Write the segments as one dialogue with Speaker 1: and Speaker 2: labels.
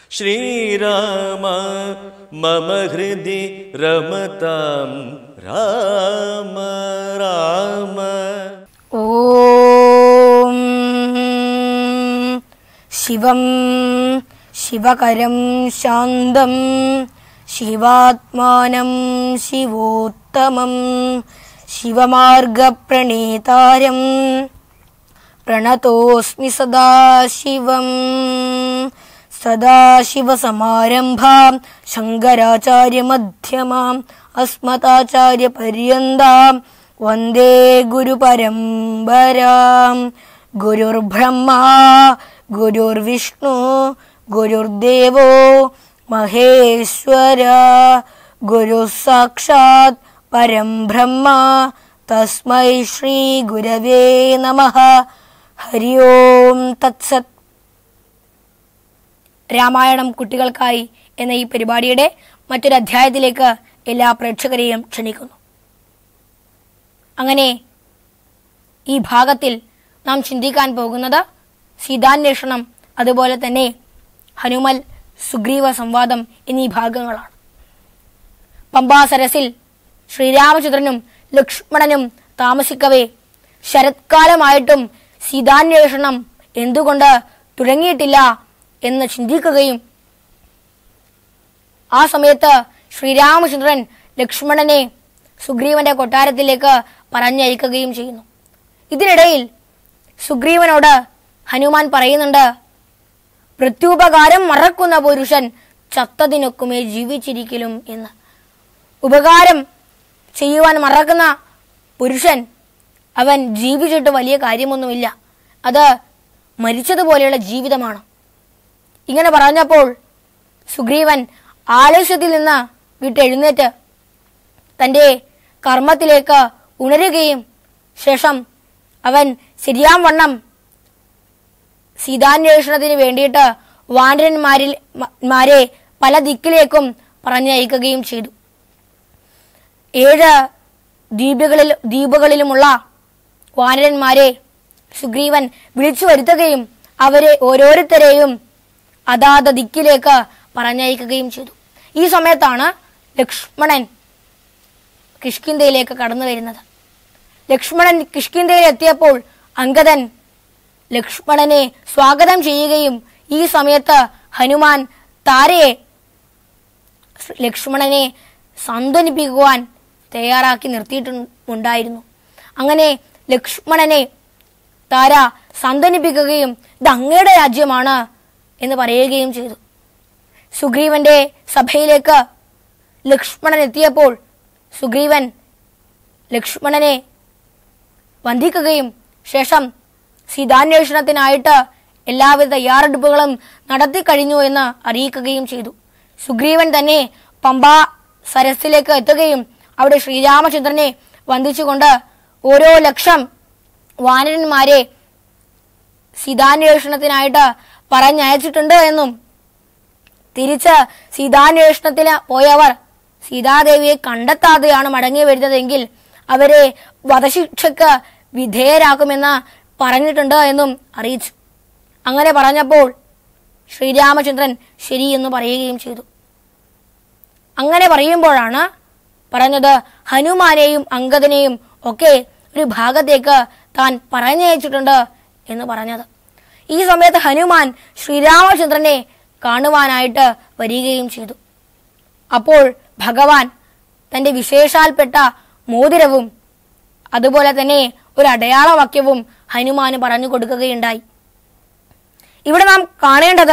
Speaker 1: ശ്രീരാമ മമ ഹൃദി രമതാം രാമ രാമ
Speaker 2: ഓം ശിവം ശിവകരം ശാന്തം ശിവാത്മാനം ശിവോത്തമം ശിവമാർഗപ്രണേതാരം പ്രണതോസ്മി സദാശിവം സദാശിവസമാരംഭാം ശങ്കരാചാര്യമധ്യമാം അസ്മതാചാര്യപര്യന്താം വന്ദേ ഗുരുപരമ്പരാം ഗുരുർബ്രഹ്മ ഗുരുർവിഷ്ണു ഗുരുർദേവോ മഹേശ്വര ഗുരു സാക്ഷാത് പരം ബ്രഹ്മ തസ്മൈ ശ്രീ ഗുരവേ നമ ഹരി ഓം തത്സത് രാമായണം കുട്ടികൾക്കായി എന്ന ഈ പരിപാടിയുടെ മറ്റൊരു അധ്യായത്തിലേക്ക് എല്ലാ പ്രേക്ഷകരെയും ക്ഷണിക്കുന്നു അങ്ങനെ ഈ ഭാഗത്തിൽ നാം ചിന്തിക്കാൻ പോകുന്നത് സീതാന്വേഷണം അതുപോലെ തന്നെ ഹനുമൽ സുഗ്രീവ സംവാദം എന്നീ ഭാഗങ്ങളാണ് പമ്പാസരസിൽ ശ്രീരാമചന്ദ്രനും ലക്ഷ്മണനും താമസിക്കവേ ശരത്കാലമായിട്ടും സീതാന്വേഷണം എന്തുകൊണ്ട് തുടങ്ങിയിട്ടില്ല എന്ന് ചിന്തിക്കുകയും ആ സമയത്ത് ശ്രീരാമചന്ദ്രൻ ലക്ഷ്മണനെ സുഗ്രീവന്റെ കൊട്ടാരത്തിലേക്ക് പറഞ്ഞയക്കുകയും ചെയ്യുന്നു ഇതിനിടയിൽ സുഗ്രീവനോട് ഹനുമാൻ പറയുന്നുണ്ട് പ്രത്യുപകാരം മറക്കുന്ന പുരുഷൻ ചത്തതിനൊക്കുമേ ജീവിച്ചിരിക്കലും എന്ന് ഉപകാരം ചെയ്യുവാൻ മറക്കുന്ന പുരുഷൻ അവൻ ജീവിച്ചിട്ട് വലിയ കാര്യമൊന്നുമില്ല അത് മരിച്ചതുപോലെയുള്ള ജീവിതമാണ് ഇങ്ങനെ പറഞ്ഞപ്പോൾ സുഗ്രീവൻ ആലസ്യത്തിൽ നിന്ന് വിട്ടെഴുന്നേറ്റ് തൻ്റെ കർമ്മത്തിലേക്ക് ഉണരുകയും ശേഷം അവൻ ശരിയാം വണ്ണം സീതാന്വേഷണത്തിന് വേണ്ടിയിട്ട് വാനരന്മാരിൽ മ- മാരെ പല ദിക്കിലേക്കും പറഞ്ഞയക്കുകയും ചെയ്തു ഏഴ് ദ്വീപുകളിൽ ദ്വീപുകളിലുമുള്ള വാനരന്മാരെ സുഗ്രീവൻ വിളിച്ചു വരുത്തുകയും അവരെ ഓരോരുത്തരെയും അതാത് ദിക്കിലേക്ക് പറഞ്ഞയക്കുകയും ചെയ്തു ഈ സമയത്താണ് ലക്ഷ്മണൻ കിഷ്കിന്ധയിലേക്ക് കടന്നു വരുന്നത് ലക്ഷ്മണൻ കിഷ്കിന്ധയിൽ എത്തിയപ്പോൾ അങ്കദൻ ലക്ഷ്മണനെ സ്വാഗതം ചെയ്യുകയും ഈ സമയത്ത് ഹനുമാൻ താരയെ ലക്ഷ്മണനെ സാന്ത്വനിപ്പിക്കുവാൻ തയ്യാറാക്കി നിർത്തിയിട്ടുണ്ടായിരുന്നു അങ്ങനെ ലക്ഷ്മണനെ താര സാന്ത്വനിപ്പിക്കുകയും ഇത് അങ്ങയുടെ രാജ്യമാണ് എന്ന് പറയുകയും ചെയ്തു സുഗ്രീവന്റെ സഭയിലേക്ക് ലക്ഷ്മണൻ എത്തിയപ്പോൾ സുഗ്രീവൻ ലക്ഷ്മണനെ വന്ദിക്കുകയും ശേഷം സീതാന്വേഷണത്തിനായിട്ട് എല്ലാവിധ തയ്യാറെടുപ്പുകളും നടത്തിക്കഴിഞ്ഞു എന്ന് അറിയിക്കുകയും ചെയ്തു സുഗ്രീവൻ തന്നെ പമ്പാ സരസിലേക്ക് എത്തുകയും അവിടെ ശ്രീരാമചന്ദ്രനെ വന്ദിച്ചുകൊണ്ട് ഓരോ ലക്ഷം വാനരന്മാരെ സീതാന്വേഷണത്തിനായിട്ട് പറഞ്ഞയച്ചിട്ടുണ്ട് എന്നും തിരിച്ച് സീതാന്വേഷണത്തിന് പോയവർ സീതാദേവിയെ കണ്ടെത്താതെയാണ് മടങ്ങി വരുന്നതെങ്കിൽ അവരെ വധശിക്ഷയ്ക്ക് വിധേയരാക്കുമെന്ന് പറഞ്ഞിട്ടുണ്ട് എന്നും അറിയിച്ചു അങ്ങനെ പറഞ്ഞപ്പോൾ ശ്രീരാമചന്ദ്രൻ ശരി എന്ന് പറയുകയും ചെയ്തു അങ്ങനെ പറയുമ്പോഴാണ് പറഞ്ഞത് ഹനുമാനെയും അങ്കദനെയും ഒക്കെ ഒരു ഭാഗത്തേക്ക് താൻ പറഞ്ഞയച്ചിട്ടുണ്ട് എന്ന് പറഞ്ഞത് ഈ സമയത്ത് ഹനുമാൻ ശ്രീരാമചന്ദ്രനെ കാണുവാനായിട്ട് വരികയും ചെയ്തു അപ്പോൾ ഭഗവാൻ തന്റെ വിശേഷാൽപ്പെട്ട മോതിരവും അതുപോലെ തന്നെ ഒരു അടയാളവാക്യവും ഹനുമാന് പറഞ്ഞു കൊടുക്കുകയുണ്ടായി ഇവിടെ നാം കാണേണ്ടത്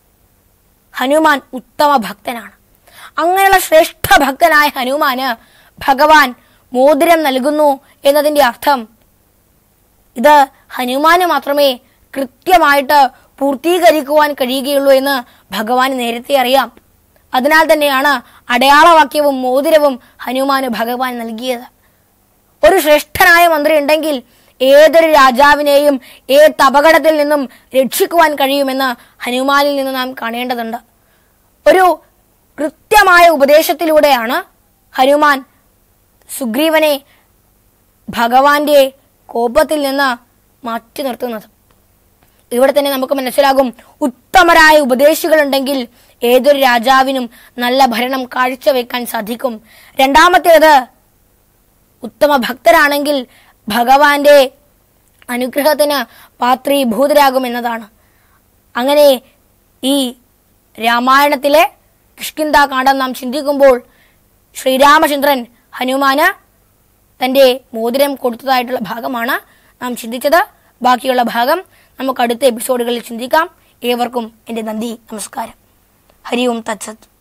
Speaker 2: ഹനുമാൻ ഉത്തമ ഭക്തനാണ് അങ്ങനെയുള്ള ശ്രേഷ്ഠ ഭക്തനായ ഹനുമാന് ഭഗവാൻ മോതിരം നൽകുന്നു എന്നതിന്റെ അർത്ഥം ഇത് ഹനുമാന് മാത്രമേ കൃത്യമായിട്ട് പൂർത്തീകരിക്കുവാൻ കഴിയുകയുള്ളൂ എന്ന് ഭഗവാൻ നേരത്തെ അറിയാം അതിനാൽ തന്നെയാണ് അടയാളവാക്യവും മോതിരവും ഹനുമാന് ഭഗവാൻ നൽകിയത് ഒരു ശ്രേഷ്ഠനായ മന്ത്രി ഉണ്ടെങ്കിൽ ഏതൊരു രാജാവിനെയും ഏത് അപകടത്തിൽ നിന്നും രക്ഷിക്കുവാൻ കഴിയുമെന്ന് ഹനുമാനിൽ നിന്ന് നാം കാണേണ്ടതുണ്ട് ഒരു കൃത്യമായ ഉപദേശത്തിലൂടെയാണ് ഹനുമാൻ സുഗ്രീവനെ ഭഗവാന്റെ കോപത്തിൽ നിന്ന് മാറ്റി നിർത്തുന്നത് ഇവിടെ തന്നെ നമുക്ക് മനസ്സിലാകും ഉത്തമരായ ഉപദേശികളുണ്ടെങ്കിൽ ഏതൊരു രാജാവിനും നല്ല ഭരണം കാഴ്ചവെക്കാൻ സാധിക്കും രണ്ടാമത്തേത് ഉത്തമ ഭക്തരാണെങ്കിൽ ഭഗവാന്റെ അനുഗ്രഹത്തിന് പാത്രീഭൂതരാകും എന്നതാണ് അങ്ങനെ ഈ രാമായണത്തിലെ കിഷ്കിന്താകാന്ഡം നാം ചിന്തിക്കുമ്പോൾ ശ്രീരാമചന്ദ്രൻ ഹനുമാന് തന്റെ മോതിരം കൊടുത്തതായിട്ടുള്ള ഭാഗമാണ് നാം ചിന്തിച്ചത് ബാക്കിയുള്ള ഭാഗം നമുക്ക് അടുത്ത എപ്പിസോഡുകളിൽ ചിന്തിക്കാം ഏവർക്കും എൻ്റെ നന്ദി നമസ്കാരം ഹരി ഓം തത്സത്